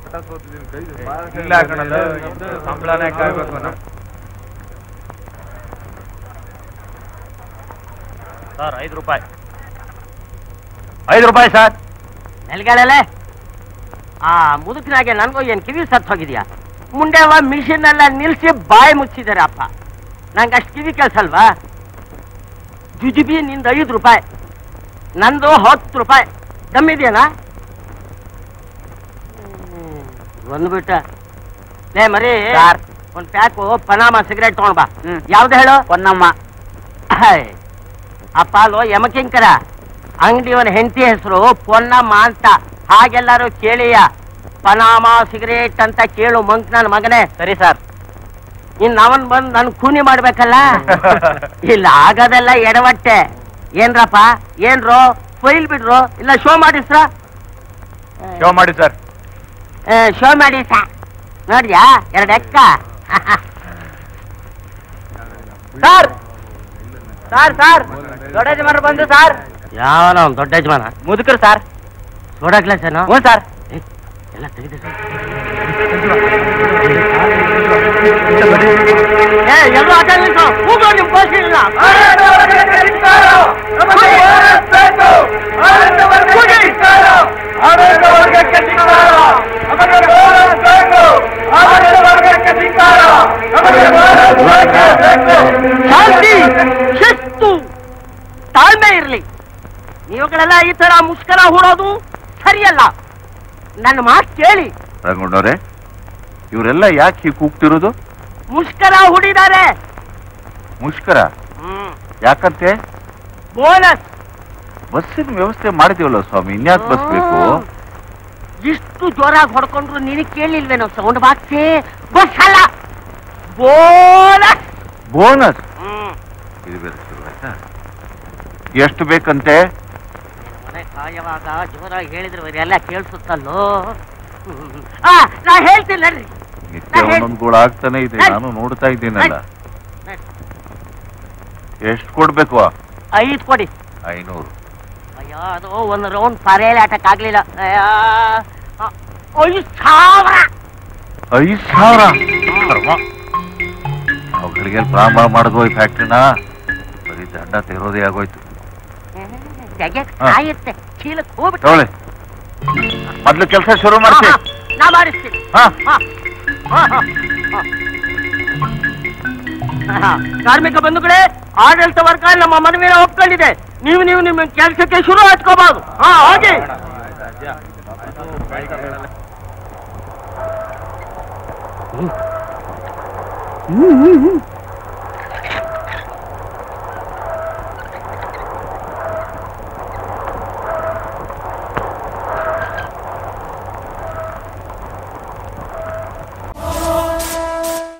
ಇಲ್ಲ ಕಣಲ್ಲ ಸಂಬಳನೇ ಕಾಯ್ಬೇಕು ನಾವು ಸರ್ ಐದು ರೂಪಾಯಿ ಐದು ರೂಪಾಯಿ ಸರ್ ನೆಲ್ಗಳಲ್ಲೇ ಆ ಮುದುಕನಾಗೆ ನನಗೂ ಏನ್ ಕಿವಿ ಸತ್ ಹೋಗಿದ್ಯಾ ಮುಂದೆ ಮಿಷಿನ್ ಎಲ್ಲ ನಿಲ್ಸಿ ಬಾಯಿ ಮುಚ್ಚಿದ್ದಾರೆ ಅಪ್ಪ ನಂಗೆ ಅಷ್ಟು ಕಿವಿ ಕೆಲ್ಸಲ್ವಾ ಜುಜುಬಿ ನಿಂದ ಐದು ರೂಪಾಯಿ ನಂದು ಹತ್ತು ರೂಪಾಯಿ ಕಮ್ಮಿದೆಯಾ ಬಂದ್ಬಿಟ್ಟ ಲೇ ಮರಿ ಒಂದ್ ಪ್ಯಾಕು ಪನಾಮ ಸಿಗರೇಟ್ ತಗೊಂಡ್ ಬಾ ಯಾವ್ದು ಹೇಳು ಪೊನ್ನಮ್ಮ ಹಾಯ್. ಆ ಪಾಲು ಯಮಕಿಂಕರ ಅಂಗಡಿಯವನ ಹೆಂಡತಿ ಹೆಸರು ಪೊನ್ನಮ್ಮ ಅಂತ ಹಾಗೆಲ್ಲರೂ ಕೇಳಿಯ ಪನಾಮ ಸಿಗರೇಟ್ ಅಂತ ಕೇಳು ಮಂಕ್ ನನ್ನ ಮಗನೇ ಸರಿ ಸರ್ ಇನ್ ಅವನ್ ಬಂದ್ ನನ್ ಕೂನಿ ಮಾಡ್ಬೇಕಲ್ಲ ಇಲ್ಲ ಆಗೋದೆಲ್ಲ ಎಡವಟ್ಟೆ ಏನ್ರಪ್ಪ ಏನ್ರೋ ಫೈಲ್ ಬಿಡ್ರು ಇಲ್ಲ ಶೋ ಮಾಡಿಸ್ರ ಶೋ ಮಾಡಿ ಸರ್ ಶೋ ಮಾಡಿ ನೋಡ್ಯಾ ಎರಡು ಎಕ್ಕ ಸರ್ ಸರ್ ಸರ್ ದೊಡ್ಡ ಯಜಮಾನ್ರು ಬಂದು ಸರ್ ಯಾವನ ಅವ್ನ್ ದೊಡ್ಡ ಯಜಮಾನ ಮುದುಕರು ಸರ್ ನೋಡಕ್ಲ ಸರ್ ಹ್ಞೂ ಸರ್ ಎಲ್ಲ ತೆಗೆದು ಎಲ್ಲರೂ ಆಟ ನಿಲ್ಸು ಕೂಗು ನಿಮ್ ಕೋಶಿ ಇಲ್ಲ ಶಾಂತಿ ಶಿಸ್ತು ತಾಳ್ಮೆ ಇರ್ಲಿ ನೀವುಗಳೆಲ್ಲ ಈ ತರ ಮುಷ್ಕರ ಹೂಡೋದು ಸರಿಯಲ್ಲ ನನ್ನ ಮಾತು ಕೇಳಿ ರಂಗಣ್ಣವ್ರೆ ಇವರೆಲ್ಲ ಯಾಕೆ ಹೀಗೆ ಕೂಗ್ತಿರೋದು ಮುಷ್ಕರ ಹೂಡಿದ್ದಾರೆ ಮುಷ್ಕರ ಯಾಕಂತೆ ಬೋನಸ್ ಬಸ್ಸಿನ ವ್ಯವಸ್ಥೆ ಮಾಡಿದೀವಲ್ಲ ಸ್ವಾಮಿ ಇನ್ಯಾಕ್ ಬಸ್ ಬೇಕು ಇಷ್ಟು ಜೋರಾಗಿ ಹೊಡ್ಕೊಂಡ್ರು ನಿನಗೆ ಕೇಳಿಲ್ವೇನೋ ಸೌಂಡ್ ಬಾಕ್ಸಿ ಬಸ್ ಅಲ್ಲ ಬೋನಸ್ ಬೋನಸ್ ಇದು ಬೇರೆ ಶುರು ಆಯ್ತಾ ಎಷ್ಟು ಬೇಕಂತೆ ಮನೆ ಕಾಯವಾಗ ಜೋರಾಗಿ ಹೇಳಿದ್ರೆ ಬರೀ ಎಲ್ಲ ಕೇಳಿಸುತ್ತಲ್ಲೋ ಹ್ಮ್. ಆ, ನಾ ಹೇಳ್ತೀನಿ ನಡ್ರಿ ನಿತ್ಯ ಒಂದೊಂದು ಗೋಳ ಆಗ್ತಾನೆ ಇದೆ ನಾನು ನೋಡ್ತಾ ಇದ್ದೀನಲ್ಲ ಎಷ್ಟು ಕೊಡ್ಬೇಕು ಐದು ಕೊಡಿ ಐನೂರು ಅಯ್ಯೋ ಅದು ಒಂದು ರೌಂಡ್ ಪರೇಲಿ ಆಟಕ್ಕೆ ಆಗ್ಲಿಲ್ಲ ಅಯ್ಯೋ, ಆ, ಐದು ಸಾವಿರ ಐದು ಸಾವಿರ ಕರ್ಮ. ಅವುಗಳಿಗೆ ಪ್ರಾರಂಭ ಮಾಡಿದ್ವು ಈ ಫ್ಯಾಕ್ಟ್ರಿನ ಬರೀ ದಂಡ ತೆರೋದೇ ಆಗೋಯ್ತು ತೆಗೆ ಹಾ. ಕಾಯುತ್ತೆ ಚೀಲಕ್ಕೆ ಹೋಗ್ಬಿಟ್ಟು ತಗೊಳ್ಳಿ ಮೊದ್ಲು ಕೆಲಸ ಶುರು ಮಾಡ್ಸಿ ಹಾ, ಹಾ, ನಾ ಮಾಡಿಸ್ತೀನಿ ಹಾ ಹಾ, ಹಾ, ಹಾ, ಹಾ. ಹಾ, ಕಾರ್ಮಿಕ ಬಂಧುಗಳೇ ಆಡಳಿತ ವರ್ಗ ನಮ್ಮ ಮನವಿನ ಒಪ್ಕೊಂಡಿದೆ ನೀವು ನೀವು ನಿಮ್ಮ ಕೆಲಸಕ್ಕೆ ಶುರು ಹಚ್ಕೋಬಹುದು ಹಾ ಹೋಗಿ ಹ್ಮ್. ಹ್ಮ್, ಹ್ಮ್, ಹ್ಮ್.